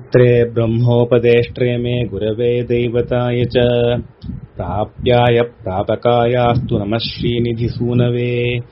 पित्रे ब्रह्मोपदेष्ट्रे मे गुरवे दैवताय च प्राप्याय प्रापकायास्तु नमः श्रीनिधिसूनवे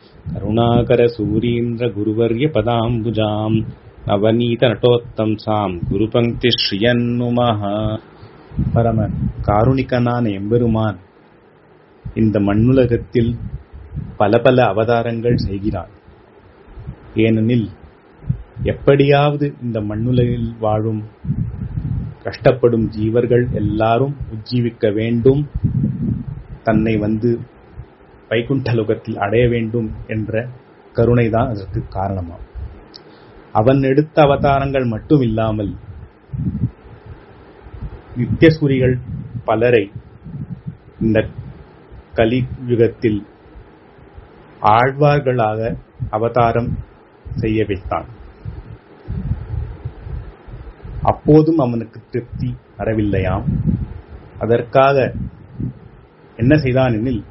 करुणाकरसूरीन्द्रगुरुवर्यपदाम्बुजाम् நவநீதநட்டோத்தம்சாம் குருபங்கி ஸ்ரீயன்னுமஹ பரம காருணிகனான எம்பெருமான் இந்த மண்ணுலகத்தில் பல பல அவதாரங்கள் செய்கிறான் ஏனெனில் எப்படியாவது இந்த மண்ணுலகில் வாழும் கஷ்டப்படும் ஜீவர்கள் எல்லாரும் உஜ்ஜீவிக்க வேண்டும் தன்னை வந்து வைகுண்டலோகத்தில் அடைய வேண்டும் என்ற கருணைதான் அதற்கு காரணமாகும் அவன் எடுத்த அவதாரங்கள் மட்டும் இல்லாமல் நித்தியசூரிகள் பலரை இந்த கலியுகத்தில் ஆழ்வார்களாக அவதாரம் செய்ய வைத்தான் அப்போதும் அவனுக்கு திருப்தி வரவில்லையாம் அதற்காக என்ன செய்தான் எனில்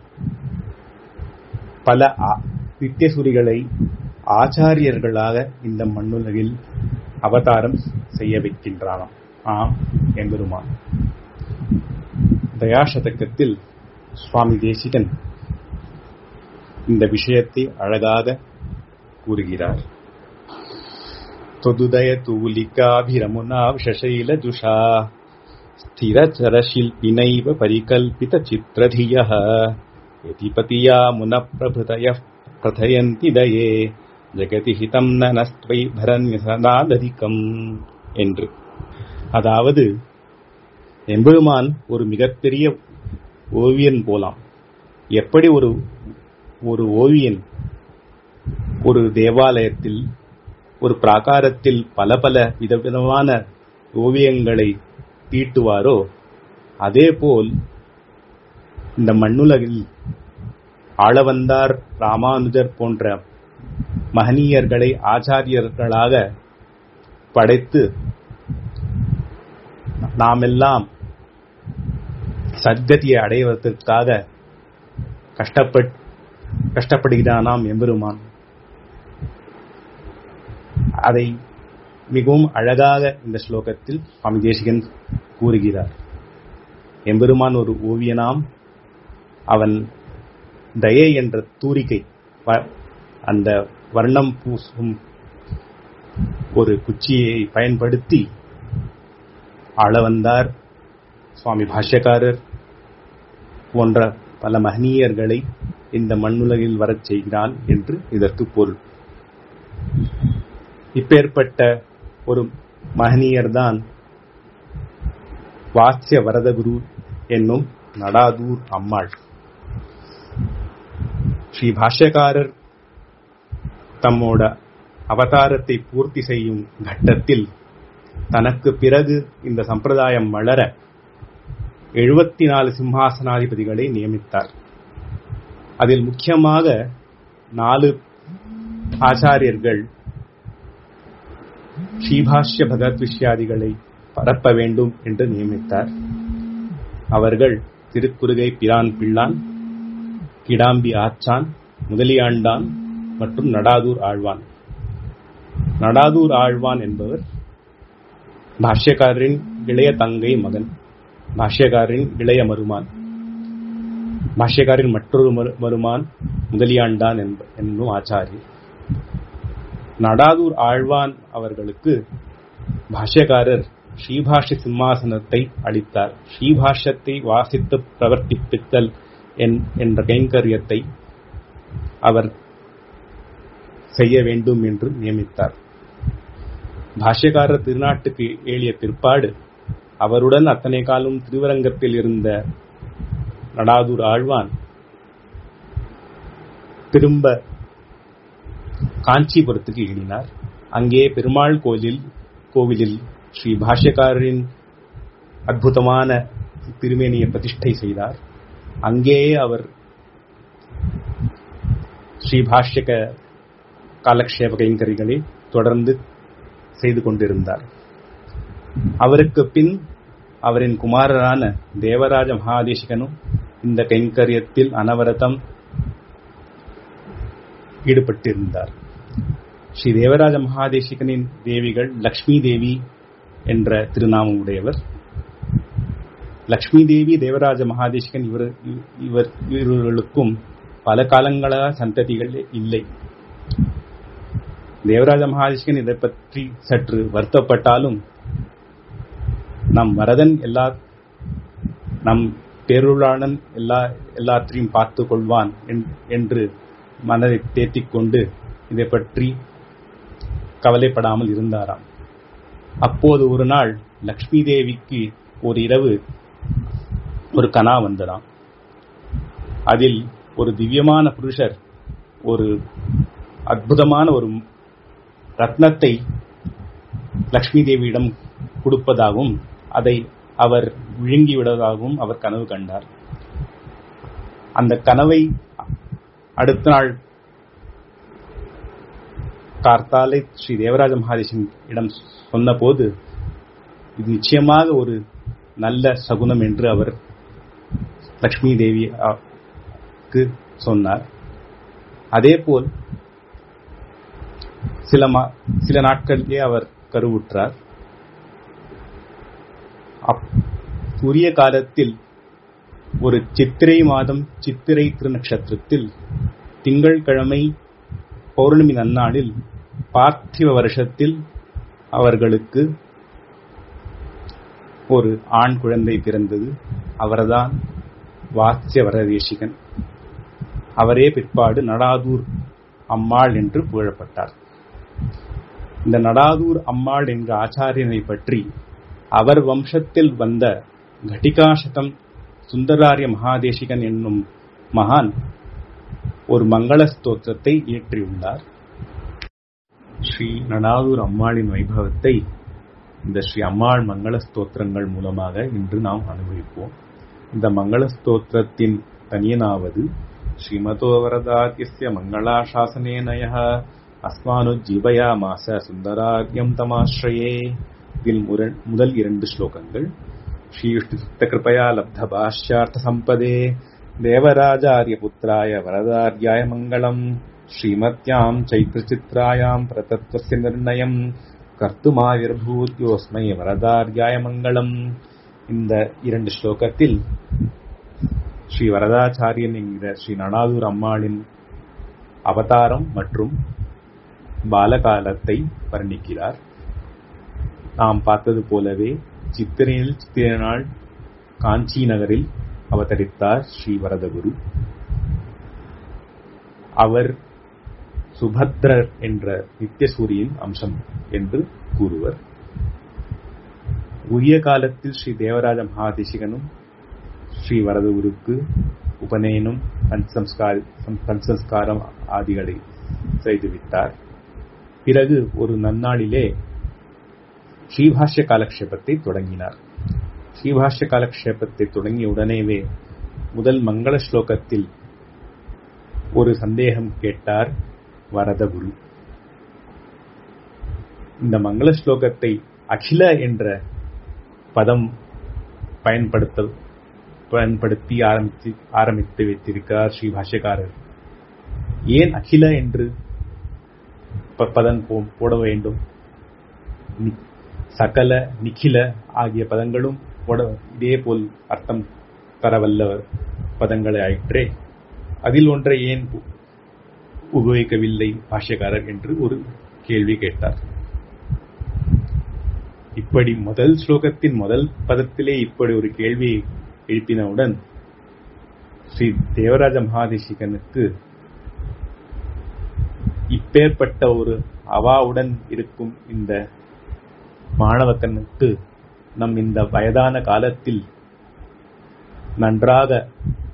பல நித்தியசூரிகளை ஆச்சாரியர்களாக இந்த மண்ணுலகில் அவதாரம் செய்ய வைக்கின்றானாம் ஆம் எம்பெருமான் தயாசதக்கத்தில் சுவாமி தேசிகன் இந்த விஷயத்தை அழகாக கூறுகிறார் தொதுதய தூலிகாபிரமுனா விஷசைல ஜுஷா ஸ்திரச்சரशिल्पिनैव परिकल्पितचित्रधियः यतिपतिया मुनप्रभृतयः प्रथयन्ति दये ஜெகதி ஹிதம் நஸ்துவை பரன்யசனாததிக்கம் என்று அதாவது எம்பெருமான் ஒரு மிகப்பெரிய ஓவியன் போலாம் எப்படி ஒரு ஒரு ஓவியன் ஒரு தேவாலயத்தில் ஒரு பிராகாரத்தில் பல பல விதவிதமான ஓவியங்களை தீட்டுவாரோ அதேபோல் இந்த மண்ணுலகில் ஆளவந்தார் ராமானுஜர் போன்ற மகனீயர்களை ஆச்சாரியர்களாக படைத்து நாமெல்லாம் சத்கதியை அடைவதற்காக கஷ்டப்பட் கஷ்டப்படுகிறானாம் எம்பெருமான் அதை மிகவும் அழகாக இந்த ஸ்லோகத்தில் சுவாமி தேசிகன் கூறுகிறார் எம்பெருமான் ஒரு ஓவியனாம் அவன் தயை என்ற தூரிகை அந்த வர்ணம் பூசும் ஒரு குச்சியை பயன்படுத்தி ஆளவந்தார் சுவாமி பாஷ்யக்காரர் போன்ற பல மகனீயர்களை இந்த மண்ணுலகில் வரச் செய்கிறான் என்று இதற்கு பொருள் இப்பேற்பட்ட ஒரு மகனீயர்தான் வாசிய வரதகுரு என்னும் நடாதூர் அம்மாள் ஸ்ரீ பாஷ்யக்காரர் தம்மோட அவதாரத்தை பூர்த்தி செய்யும் கட்டத்தில் தனக்கு பிறகு இந்த சம்பிரதாயம் வளர எழுபத்தி நாலு சிம்ஹாசனாதிபதிகளை நியமித்தார் அதில் முக்கியமாக நாலு ஆச்சாரியர்கள் ஸ்ரீபாஷ்ய பகவத் விஷயாதிகளை பரப்ப வேண்டும் என்று நியமித்தார் அவர்கள் திருக்குறுகை பிரான் பிள்ளான் கிடாம்பி ஆச்சான் முதலியாண்டான் மற்றும் நடாதூர் ஆழ்வான் நடாதூர் ஆழ்வான் என்பவர் பாஷ்யக்காரரின் இளைய தங்கை மகன் பாஷ்யக்காரரின் இளைய மருமான் பாஷ்யக்காரின் மற்றொரு மருமான் முதலியாண்டான் என்னும் ஆச்சாரியர் நடாதூர் ஆழ்வான் அவர்களுக்கு பாஷ்யக்காரர் ஸ்ரீபாஷ்ய சிம்மாசனத்தை அளித்தார் ஸ்ரீபாஷ்யத்தை வாசித்து பிரவர்த்திப்பித்தல் என்ற கைங்கரியத்தை அவர் செய்ய வேண்டும் என்று நியமித்தார் பாஷ்யக்காரர் திருநாட்டுக்கு ஏழிய பிற்பாடு அவருடன் அத்தனை காலம் திருவரங்கத்தில் இருந்த நடாதூர் ஆழ்வான் திரும்ப காஞ்சிபுரத்துக்கு ஏறினார் அங்கே பெருமாள் கோயிலில் கோவிலில் ஸ்ரீ பாஷ்யக்காரரின் அற்புதமான திருமேனியை பிரதிஷ்டை செய்தார் அங்கேயே அவர் ஸ்ரீ பாஷ்யக காலக்ஷேப கைங்கரிகளை தொடர்ந்து செய்து கொண்டிருந்தார் அவருக்கு பின் அவரின் குமாரரான தேவராஜ மகாதேசிகனும் இந்த கைங்கரியத்தில் அனவரதம் ஈடுபட்டிருந்தார் ஸ்ரீ தேவராஜ மகாதேசிகனின் தேவிகள் லக்ஷ்மி தேவி என்ற திருநாமம் உடையவர் லக்ஷ்மி தேவி தேவராஜ மகாதேசிகன் இவர் இவர் இவர்களுக்கும் பல காலங்களாக சந்ததிகள் இல்லை தேவராஜ மகாதேசிகன் இதை பற்றி சற்று வருத்தப்பட்டாலும் நம் வரதன் எல்லா நம் பேருளாளன் எல்லா எல்லாத்தையும் பார்த்து கொள்வான் என்று மனதை தேத்திக் கொண்டு இதை பற்றி கவலைப்படாமல் இருந்தாராம் அப்போது ஒரு நாள் லக்ஷ்மி தேவிக்கு ஒரு இரவு ஒரு கனா வந்ததாம் அதில் ஒரு திவ்யமான புருஷர் ஒரு அற்புதமான ஒரு ரத்னத்தை லக்ஷ்மி தேவியிடம் கொடுப்பதாகவும் அதை அவர் விழுங்கிவிடுவதாகவும் அவர் கனவு கண்டார் அந்த கனவை அடுத்த நாள் கார்த்தாலை ஸ்ரீ தேவராஜ மகாதேசன் இடம் சொன்னபோது இது நிச்சயமாக ஒரு நல்ல சகுனம் என்று அவர் லக்ஷ்மி தேவிக்கு சொன்னார் அதேபோல் சில சில நாட்களிலே அவர் கருவுற்றார் உரிய காலத்தில் ஒரு சித்திரை மாதம் சித்திரை திருநக்ஷத்திரத்தில் திங்கள்கிழமை பௌர்ணமி நன்னாளில் பார்த்திவ வருஷத்தில் அவர்களுக்கு ஒரு ஆண் குழந்தை பிறந்தது அவர்தான் வாத்ய வரதேசிகன் அவரே பிற்பாடு நடாதூர் அம்மாள் என்று புகழப்பட்டார் இந்த நடாதூர் அம்மாள் என்ற ஆச்சாரியனை பற்றி அவர் வம்சத்தில் வந்த கட்டிகாசதம் சுந்தராரிய மகாதேசிகன் என்னும் மகான் ஒரு மங்கள ஸ்தோத்திரத்தை இயற்றியுள்ளார் ஸ்ரீ நடாதூர் அம்மாளின் வைபவத்தை இந்த ஸ்ரீ அம்மாள் மங்கள ஸ்தோத்திரங்கள் மூலமாக இன்று நாம் அனுபவிப்போம் இந்த மங்கள ஸ்தோத்திரத்தின் தனியனாவது ஸ்ரீமதோ வரதாத்திய மங்களாசாசனேனய அஸ்மானுஜீவயாமாச சுந்தராரியம் தமாஸ்ரயே இதில் முதல் இரண்டு ஸ்லோகங்கள் ஸ்ரீயுஷ்டித்த கிருபயா லப்த பாஷ்யார்த்த சம்பதே தேவராஜாரியபுத்திராய வரதார்யாய மங்களம் ஸ்ரீமத்யாம் சைத்திரச்சித்ராயாம் பிரதத்வஸ்ய நிர்ணயம் கர்த்துமாவிர்பூத்யோஸ்மை வரதார்யாய மங்களம் இந்த இரண்டு ஸ்லோகத்தில் ஸ்ரீ வரதாச்சாரியன் என்கிற ஸ்ரீ நடாதூர் அம்மாளின் அவதாரம் மற்றும் பாலகாலத்தை வர்ணிக்கிறார் நாம் பார்த்தது போலவே சித்திரையில் சித்திரை நாள் காஞ்சி நகரில் அவதரித்தார் ஸ்ரீ வரதகுரு அவர் சுபத்ரர் என்ற நித்தியசூரியின் அம்சம் என்று கூறுவர் உரிய காலத்தில் ஸ்ரீ தேவராஜ மகாதேசிகனும் ஸ்ரீ வரதகுருக்கு உபநயனம் பஞ்சசம்ஸ்காரம் ஆதிகளை செய்துவிட்டார் பிறகு ஒரு நன்னாளிலே ஸ்ரீபாஷ்ய காலக்ஷேபத்தை தொடங்கினார் ஸ்ரீபாஷ்ய காலக்ஷேபத்தை தொடங்கிய உடனேவே முதல் மங்கள ஸ்லோகத்தில் ஒரு சந்தேகம் கேட்டார் வரதகுரு இந்த மங்கள ஸ்லோகத்தை அகில என்ற பதம் பயன்படுத்த பயன்படுத்தி ஆரம்பித்து ஆரம்பித்து வைத்திருக்கிறார் ஸ்ரீ பாஷ்யக்காரர் ஏன் அகில என்று பதம் போட வேண்டும் சகல நிகில ஆகிய பதங்களும் போட இதே போல் அர்த்தம் தரவல்ல பதங்களை ஆயிற்றே அதில் ஒன்றை ஏன் உபயோகிக்கவில்லை பாஷ்யக்காரர் என்று ஒரு கேள்வி கேட்டார் இப்படி முதல் ஸ்லோகத்தின் முதல் பதத்திலே இப்படி ஒரு கேள்வியை எழுப்பினவுடன் ஸ்ரீ தேவராஜ மகாதேசிகனுக்கு இப்பேற்பட்ட ஒரு அவாவுடன் இருக்கும் இந்த மாணவக்கனுக்கு நம் இந்த வயதான காலத்தில் நன்றாக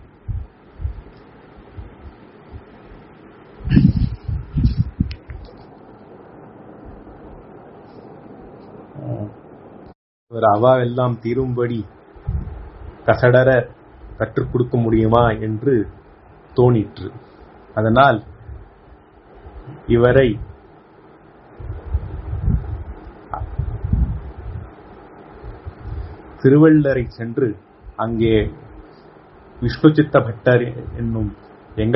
ஒரு அவாவெல்லாம் தீரும்படி கசடர கற்றுக் கொடுக்க முடியுமா என்று தோணிற்று அதனால் இவரை திருவள்ளரை சென்று அங்கே விஷ்ணு சித்த பட்டர் என்னும்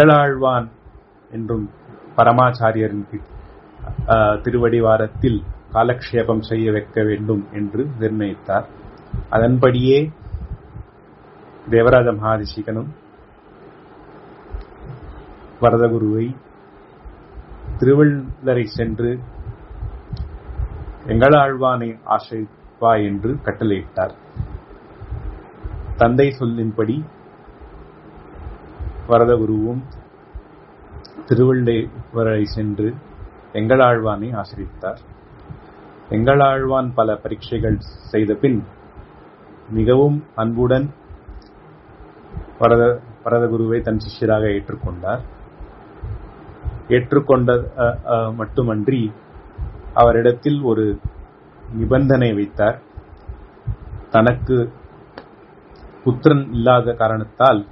எங்களாழ்வான் என்றும் பரமாச்சாரியரின் திருவடிவாரத்தில் காலக்ஷேபம் செய்ய வைக்க வேண்டும் என்று நிர்ணயித்தார் அதன்படியே தேவராஜ மகாதிசிகனும் வரதகுருவை திருவள்ளரை சென்று எங்களாழ்வானை ஆசிரிப்பா என்று கட்டளையிட்டார் தந்தை சொல்லின்படி வரதகுருவும் திருவள்ளுவரை சென்று எங்களாழ்வானை ஆசிரித்தார் எங்களாழ்வான் பல பரீட்சைகள் செய்த பின் மிகவும் அன்புடன் வரத வரதகுருவை தன் சிஷ்யராக ஏற்றுக்கொண்டார் ஏற்றுக்கொண்ட மட்டுமன்றி அவரிடத்தில் ஒரு நிபந்தனை வைத்தார் தனக்கு புத்திரன் இல்லாத காரணத்தால்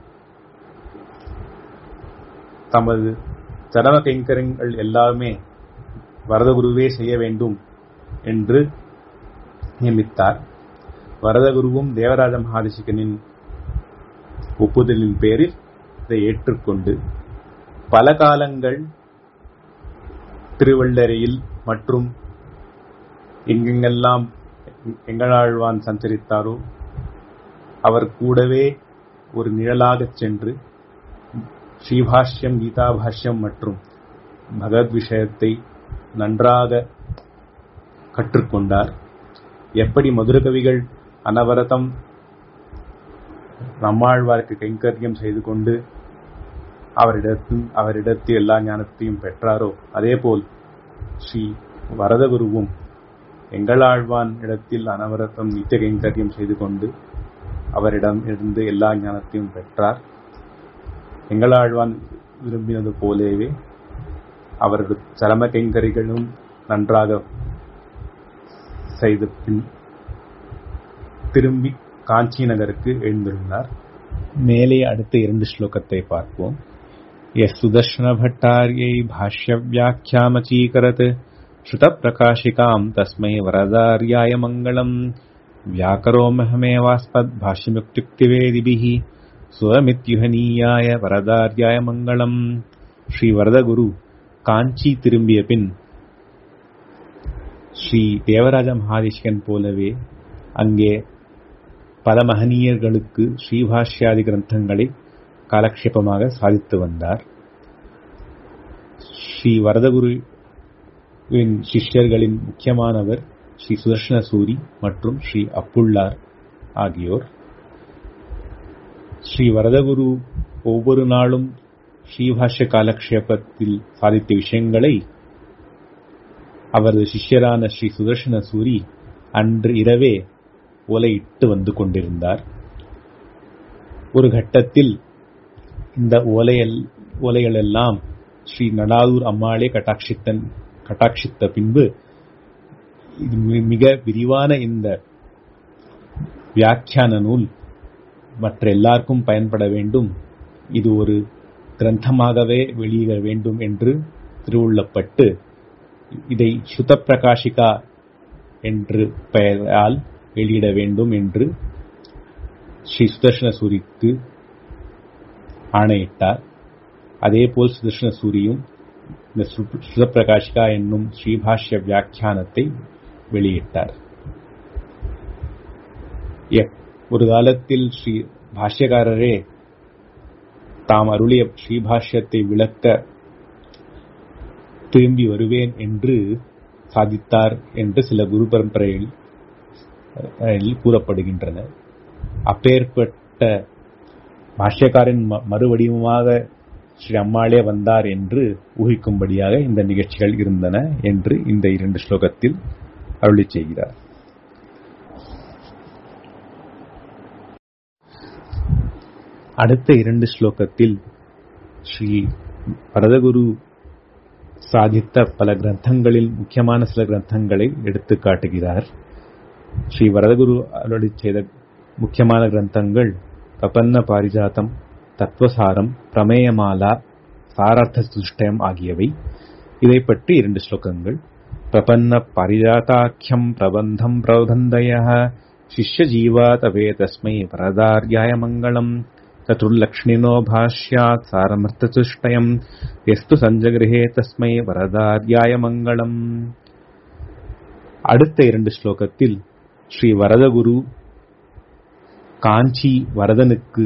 தமது சரம கைங்கரங்கள் எல்லாமே வரதகுருவே செய்ய வேண்டும் என்று நியமித்தார் வரதகுருவும் தேவராஜ மகாதிசிகனின் ஒப்புதலின் பேரில் இதை ஏற்றுக்கொண்டு பல காலங்கள் திருவள்ளரையில் மற்றும் எங்கெங்கெல்லாம் எங்களாழ்வான் சஞ்சரித்தாரோ அவர் கூடவே ஒரு நிழலாகச் சென்று ஸ்ரீபாஷ்யம் கீதாபாஷ்யம் மற்றும் பகவத் விஷயத்தை நன்றாக கற்றுக்கொண்டார் எப்படி மதுரகவிகள் அனவரதம் நம்மாழ்வார்க்கு கைங்கரியம் செய்து கொண்டு அவரிடத்தில் அவரிடத்தில் எல்லா ஞானத்தையும் பெற்றாரோ அதேபோல் ஸ்ரீ வரதகுருவும் எங்களாழ்வான் இடத்தில் அனவரத்தம் நித்திய கைங்கரியம் செய்து கொண்டு அவரிடம் இருந்து எல்லா ஞானத்தையும் பெற்றார் எங்களாழ்வான் விரும்பினது போலவே அவரது சரம கைங்கரிகளும் நன்றாக செய்த பின் திரும்பி காஞ்சி நகருக்கு எழுந்திருந்தார் மேலே அடுத்த இரண்டு ஸ்லோகத்தை பார்ப்போம் எஸ் சுதர்ஷன பட்டாரியை பாஷ்ய வியாக்கியாமச்சீகரத் श्रुतप्रकाशिकाम् तस्मै वरदार्याय मङ्गलम् व्याकरोमहमेवास्मद् भाष्यमुक्त्युक्तिवेदिभिः சுவமித்யுகனீயாய வரதார்யாய மங்களம் ஸ்ரீ வரதகுரு காஞ்சி திரும்பிய பின் ஸ்ரீ தேவராஜ மகாதிஷ்கன் போலவே அங்கே பல மகனீயர்களுக்கு ஸ்ரீபாஷ்யாதி கிரந்தங்களை காலக்ஷேபமாக சாதித்து வந்தார் ஸ்ரீ வரதகுருவின் சிஷ்யர்களின் முக்கியமானவர் ஸ்ரீ சுதர்ஷன சூரி மற்றும் ஸ்ரீ அப்புள்ளார் ஆகியோர் ஸ்ரீ வரதகுரு ஒவ்வொரு நாளும் ஸ்ரீபாஷ்ய காலக்ஷேபத்தில் சாதித்த விஷயங்களை அவரது சிஷ்யரான ஸ்ரீ சுதர்ஷன சூரி அன்று இரவே ஓலையிட்டு வந்து கொண்டிருந்தார் ஒரு கட்டத்தில் இந்த ஓலையல் ஓலைகள் எல்லாம் ஸ்ரீ நடாதூர் அம்மாளே கட்டாட்சித்தன் கட்டாட்சித்த பின்பு இது மிக விரிவான இந்த வியாக்கியான நூல் மற்ற எல்லாருக்கும் பயன்பட வேண்டும் இது ஒரு கிரந்தமாகவே வெளியிட வேண்டும் என்று திருவுள்ளப்பட்டு இதை சுத பிரகாஷிகா என்று பெயரால் வெளியிட வேண்டும் என்று ஸ்ரீ சுதர்ஷன சூரிக்கு ஆணையிட்டார் அதேபோல் சுதர்ஷன சூரியும் இந்த சுதப்பிரகாஷிகா என்னும் ஸ்ரீபாஷ்ய வியாக்கியானத்தை வெளியிட்டார் ஒரு காலத்தில் ஸ்ரீ பாஷ்யக்காரரே தாம் அருளிய ஸ்ரீபாஷ்யத்தை விளக்க திரும்பி வருவேன் என்று சாதித்தார் என்று சில குரு பரம்பரையில் கூறப்படுகின்றன அப்பேற்பட்ட பாஷ்யக்காரின் மறுவடிவமாக ஸ்ரீ அம்மாளே வந்தார் என்று ஊகிக்கும்படியாக இந்த நிகழ்ச்சிகள் இருந்தன என்று இந்த இரண்டு ஸ்லோகத்தில் அருளி செய்கிறார் அடுத்த இரண்டு ஸ்லோகத்தில் ஸ்ரீ வரதகுரு சாதித்த பல கிரந்தங்களில் முக்கியமான சில கிரந்தங்களை எடுத்து காட்டுகிறார் ஸ்ரீ வரதகுரு அருளி செய்த முக்கியமான கிரந்தங்கள் பிரபன்ன பாரிஜாத்தம் தத்துவசாரம் பிரமேயமாலா சாரார்த்த சுஷ்டயம் ஆகியவை இதை பற்றி இரண்டு ஸ்லோகங்கள் பிரபன்ன பாரிஜாத்தாக்கியம் பிரபந்தம் பிரபந்தய சிஷ்ய ஜீவாதவே தஸ்மை வரதார்யாய மங்களம் चतुर्लक्ष्णिनो भाष्यात् सारमर्थचुष्टयम् यस्तु सञ्जगृहे तस्मै वरदार्याय मङ्गलम् அடுத்த இரண்டு ஸ்லோகத்தில் ஸ்ரீ வரதகுரு காஞ்சி வரதனுக்கு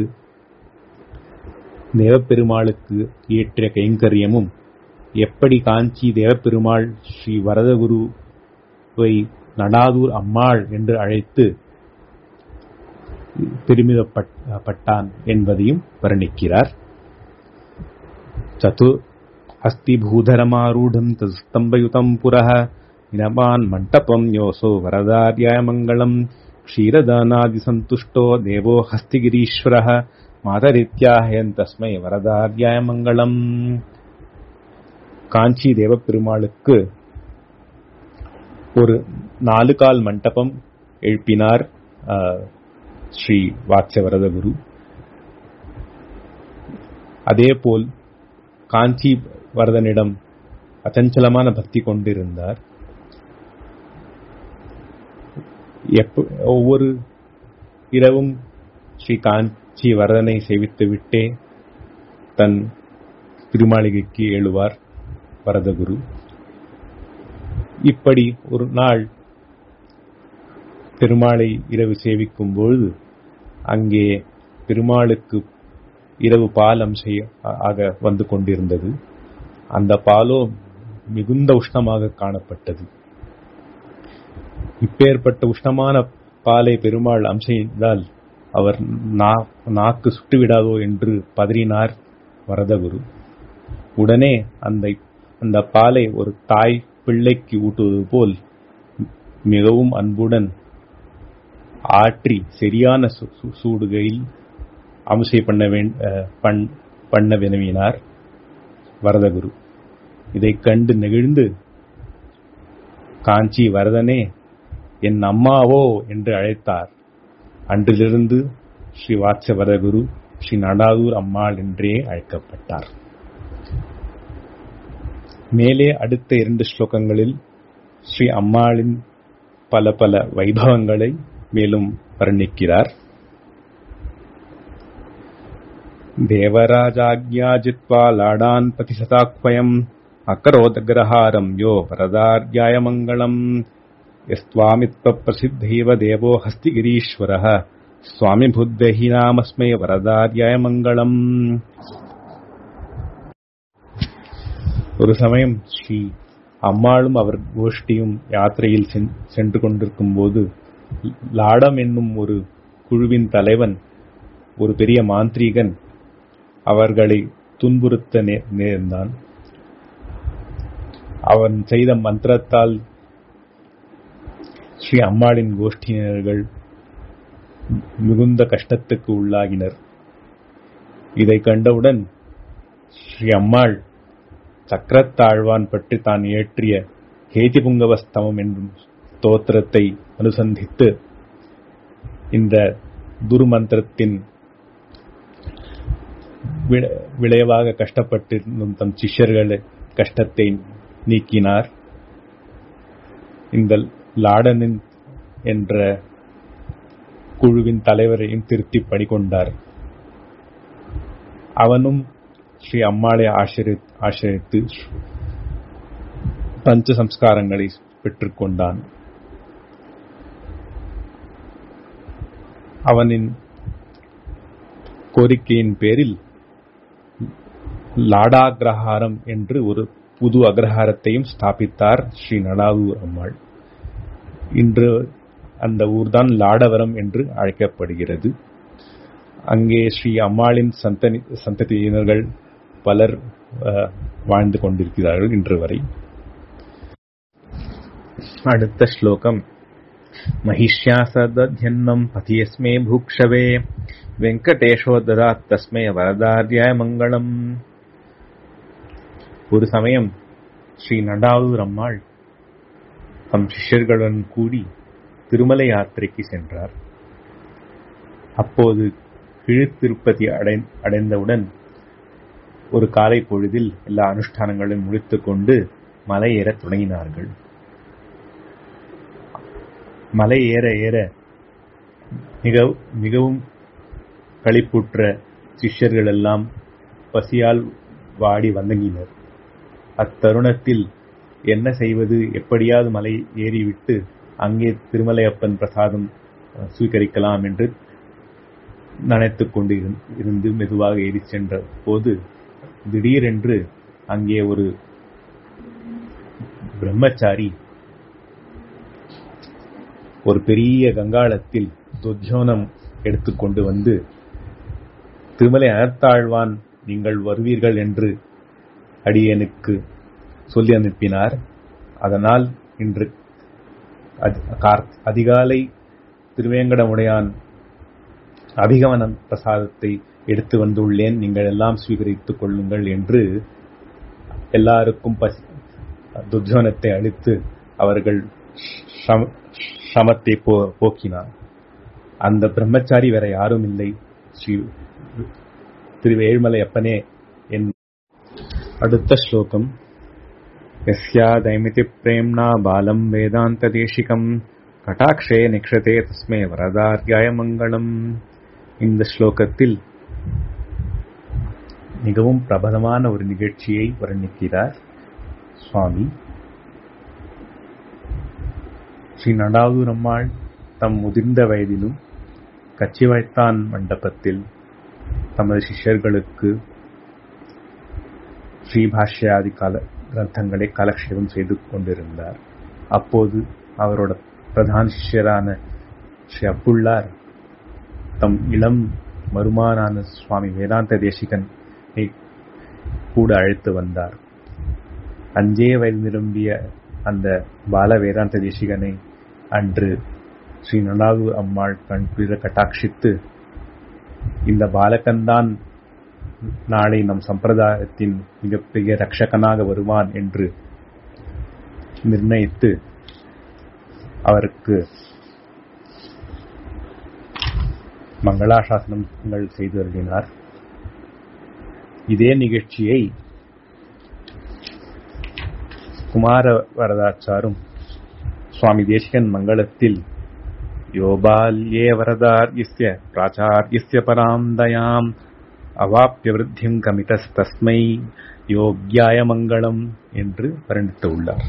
தேவப்பெருமாளுக்கு ஏற்ற கைங்கரியமும் எப்படி காஞ்சி தேவப்பெருமாள் ஸ்ரீ வரதகுருவை நடாதூர் அம்மாள் என்று அழைத்து பெருமிதப்பட்டான் என்பதையும் வர்ணிக்கிறார் சது அஸ்தி பூதரமாரூடம் தஸ்தம்பயுதம் புரः நினமான் மண்டபம் யோசோ வரதார்யாய மங்களம் क्षीरदानादिसन्तुष्टो देवो हस्तिगिरीश्वरः மாதரித்யாஹயன் தஸ்மை வரதார்யாய மங்களம் காஞ்சி தேவப்பெருமாளுக்கு ஒரு நாலு கால் மண்டபம் எழுப்பினார் ஸ்ரீ வாத்சவரதகுரு அதேபோல் காஞ்சி வரதனிடம் அச்சஞ்சலமான பக்தி கொண்டிருந்தார் ஒவ்வொரு இரவும் ஸ்ரீ காஞ்சி வரதனை சேவித்துவிட்டே தன் திருமாளிகைக்கு எழுவார் வரதகுரு இப்படி ஒரு நாள் பெருமாளை இரவு சேவிக்கும் பொழுது அங்கே பெருமாளுக்கு இரவு பால் அம்சை ஆக வந்து கொண்டிருந்தது அந்த பாலோ மிகுந்த உஷ்ணமாக காணப்பட்டது இப்பேற்பட்ட உஷ்ணமான பாலை பெருமாள் அம்சைந்தால் அவர் நாக்கு சுட்டுவிடாதோ என்று பதறினார் வரதகுரு உடனே அந்த அந்த பாலை ஒரு தாய் பிள்ளைக்கு ஊட்டுவது போல் மிகவும் அன்புடன் ஆற்றி சரியான சூடுகையில் அம்சை பண்ண பண்ண வினவினார் வரதகுரு இதைக் கண்டு நெகிழ்ந்து காஞ்சி வரதனே என் அம்மாவோ என்று அழைத்தார் அன்றிலிருந்து ஸ்ரீ வாட்ச வரகுரு ஸ்ரீ நடாதூர் அம்மாள் என்றே அழைக்கப்பட்டார் மேலே அடுத்த இரண்டு ஸ்லோகங்களில் ஸ்ரீ அம்மாளின் பல பல வைபவங்களை மேலும் வர்ணிக்கிறார் தேவராஜாஜ்ஞாஜித்வா லாடான் பதிசதாக்வயம் அக்கரோதகிரஹாரம் யோ வரதார்யாய மங்களம் यस्त्वामित्वप्रसिद्धैव देवो हस्तिगिरीश्वरः स्वामिभुद्देहि नामस्मै வரதார்யாய மங்களம் ஒரு சமயம் ஸ்ரீ அம்மாளும் அவர் கோஷ்டியும் யாத்திரையில் சென்று கொண்டிருக்கும் போது லாடம் என்னும் ஒரு குழுவின் தலைவன் ஒரு பெரிய மாந்திரீகன் அவர்களை துன்புறுத்த நேர்ந்தான் அவன் செய்த மந்திரத்தால் ஸ்ரீ அம்மாளின் கோஷ்டியினர்கள் மிகுந்த கஷ்டத்துக்கு உள்ளாகினர் இதை கண்டவுடன் ஸ்ரீ அம்மாள் சக்கரத்தாழ்வான் பற்றி தான் இயற்றிய ஹேதிபுங்கவஸ்தவம் என்னும் ஸ்தோத்திரத்தை அனுசந்தித்து இந்த துர்மந்திரத்தின் விளைவாக கஷ்டப்பட்டிருந்தும் தம் சிஷ்யர்கள் கஷ்டத்தை நீக்கினார் இந்த லாடனின் என்ற குழுவின் தலைவரையும் திருத்தி பணிகொண்டார் அவனும் ஸ்ரீ அம்மாளை ஆசிரியத்து பஞ்ச சம்ஸ்காரங்களை பெற்றுக்கொண்டான் அவனின் கோரிக்கையின் பேரில் லாடாகிரஹாரம் என்று ஒரு புது அக்ரஹாரத்தையும் ஸ்தாபித்தார் ஸ்ரீ நடாவு அம்மாள் இன்று அந்த ஊர்தான் லாடவரம் என்று அழைக்கப்படுகிறது அங்கே ஸ்ரீ அம்மாளின் சந்தனி சந்ததியினர்கள் பலர் வாழ்ந்து கொண்டிருக்கிறார்கள் இன்று வரை அடுத்த ஸ்லோகம் महिष्या सदध्यन्नम् पतियस्मे भूक्षवे வெங்கடேஷோ ததாத் தஸ்மே வரதார்யாய மங்களம் ஒரு சமயம் ஸ்ரீ நடாவூர் அம்மாள் தம் சிஷ்யர்களுடன் கூடி திருமலை யாத்திரைக்கு சென்றார் அப்போது கிழத்திருப்பதி அடை அடைந்தவுடன் ஒரு காலை பொழுதில் எல்லா அனுஷ்டானங்களையும் முடித்துக் கொண்டு மலை ஏறத் தொடங்கினார்கள் மலை ஏற ஏற மிக மிகவும் களிப்புற்ற சிஷ்யர்கள் எல்லாம் பசியால் வாடி வந்தங்கினர் அத்தருணத்தில் என்ன செய்வது எப்படியாவது மலை ஏறிவிட்டு அங்கே திருமலையப்பன் பிரசாதம் சுவீகரிக்கலாம் என்று நினைத்துக் கொண்டு இருந்து மெதுவாக ஏறி சென்ற போது திடீரென்று அங்கே ஒரு பிரம்மச்சாரி ஒரு பெரிய கங்காளத்தில் துர்ஜோனம் எடுத்துக்கொண்டு வந்து திருமலை அனத்தாழ்வான் நீங்கள் வருவீர்கள் என்று அடியனுக்கு சொல்லி அனுப்பினார் அதனால் இன்று அதிகாலை திருவேங்கடமுடையான் அபிகமன பிரசாதத்தை எடுத்து வந்துள்ளேன் நீங்கள் எல்லாம் ஸ்வீகரித்துக் கொள்ளுங்கள் என்று எல்லாருக்கும் துர்ஜோனத்தை அளித்து அவர்கள் சமத்தை போக்கினார் அந்த பிரம்மச்சாரி வேற யாரும் இல்லை ஸ்ரீ திரு ஏழ்மலை அப்பனே என் அடுத்த ஸ்லோகம் यस्यादैमिति प्रेम्णा बालम् वेदान्तदेशिकम् கட்டாட்சே நிக்ஷதே தஸ்மே வரதார்யாய மங்களம் இந்த ஸ்லோகத்தில் மிகவும் பிரபலமான ஒரு நிகழ்ச்சியை வர்ணிக்கிறார் சுவாமி ஸ்ரீ நடாதூரம்மாள் தம் முதிர்ந்த வயதிலும் கச்சிவாய்த்தான் மண்டபத்தில் தமது சிஷ்யர்களுக்கு ஸ்ரீபாஷ்யாதி கால கிரந்தங்களை காலக்ஷேபம் செய்து கொண்டிருந்தார் அப்போது அவரோட பிரதான சிஷ்யரான ஸ்ரீ அப்புள்ளார் தம் இளம் மருமானான சுவாமி வேதாந்த தேசிகன் கூட அழைத்து வந்தார் அஞ்சே வயது நிரம்பிய அந்த பால வேதாந்த தேசிகனை அன்று ஸ்ரீ நடாது அம்மாள் கண்குளிர கட்டாட்சித்து இந்த பாலகன்தான் நாளை நம் சம்பிரதாயத்தின் மிகப்பெரிய ரட்சகனாக வருவான் என்று நிர்ணயித்து அவருக்கு மங்களாசாசனங்கள் செய்து வருகினார் இதே நிகழ்ச்சியை குமார வரதாச்சாரும் சுவாமி தேசிகன் மங்களத்தில் யோபால்யே வரதார்யஸ்ய பிராச்சார்யஸ்ய பராம் தயாம் அவாப்பிய விருத்தியும் கமிதஸ்தஸ்மை யோக்யாய மங்களம் என்று வர்ணித்து உள்ளார்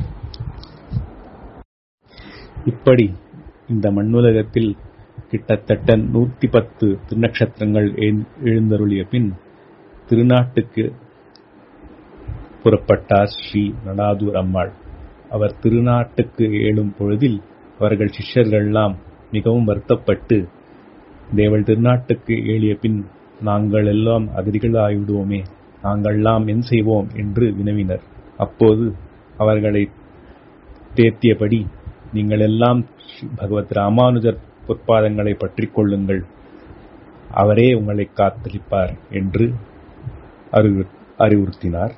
இப்படி இந்த மண்ணுலகத்தில் கிட்டத்தட்ட நூத்தி பத்து திருநக்ஷத்திரங்கள் எழுந்தருளிய பின் திருநாட்டுக்கு புறப்பட்டார் ஸ்ரீ நடாதூர் அம்மாள் அவர் திருநாட்டுக்கு ஏழும் பொழுதில் அவர்கள் சிஷ்யர்கள்லாம் மிகவும் வருத்தப்பட்டு தேவள் திருநாட்டுக்கு ஏழிய பின் நாங்கள் எல்லாம் அகதிகளாகிவிடுவோமே நாங்கள்லாம் என் செய்வோம் என்று வினவினர் அப்போது அவர்களை தேத்தியபடி நீங்கள் எல்லாம் பகவத் ராமானுஜர் பொற்பாதங்களை பற்றிக் கொள்ளுங்கள் அவரே உங்களை காத்தளிப்பார் என்று அறிவுறுத்தினார்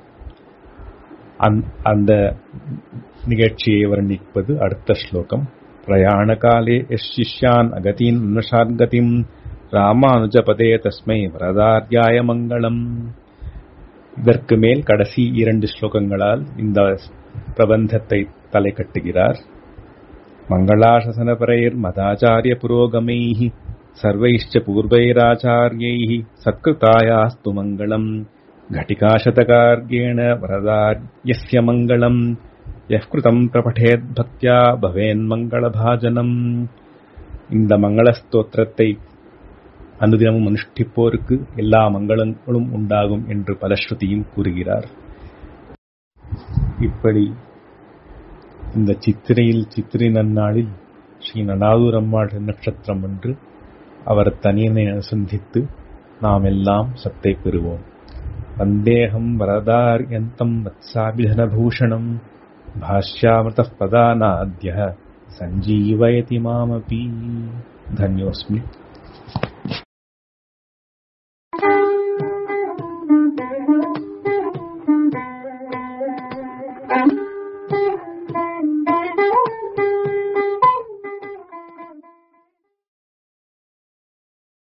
அந்த நிகழ்ச்சியை வர்ணிப்பது அடுத்த ஸ்லோகம் பிரயாணகாலே எஷிஷ்யான் அகதீன் உன்னஷாத்கதிம் ராமானுஜபதே தஸ்மை வரதார்யாய மங்களம் இதற்கு மேல் கடைசி இரண்டு ஸ்லோகங்களால் இந்த பிரபந்தத்தை தலை கட்டுகிறார் மங்களாசசனபரைர் மதாச்சாரிய புரோகமைः सर्वैश्च पूर्वैराचार्यैः सत्कृतायास्तु मङ्गलम् घटिकाशतकार्येण वरदार्यस्य मङ्गलम् यः कृतम् प्रपठेद्भक्त्या பவேன்மங்களபாஜனம் இந்த மங்கள ஸ்தோத்திரத்தை அனுதினமும் அனுஷ்டிப்போருக்கு எல்லா மங்களங்களும் உண்டாகும் என்று பலஸ்ருதியும் கூறுகிறார் இப்படி இந்த சித்திரையில் சித்திரை நன்னாளில் ஸ்ரீ நடாதூரம்மாள் நட்சத்திரம் என்று அவர் தனியனை அனுசந்தித்து நாம் எல்லாம் சத்தை பெறுவோம் வந்தேகம் வரதார்யந்தம் வத்சாபிதனபூஷணம் भाष्यामृतः पदानाद्यः सञ्जीवयति मामपि धन्योऽस्मि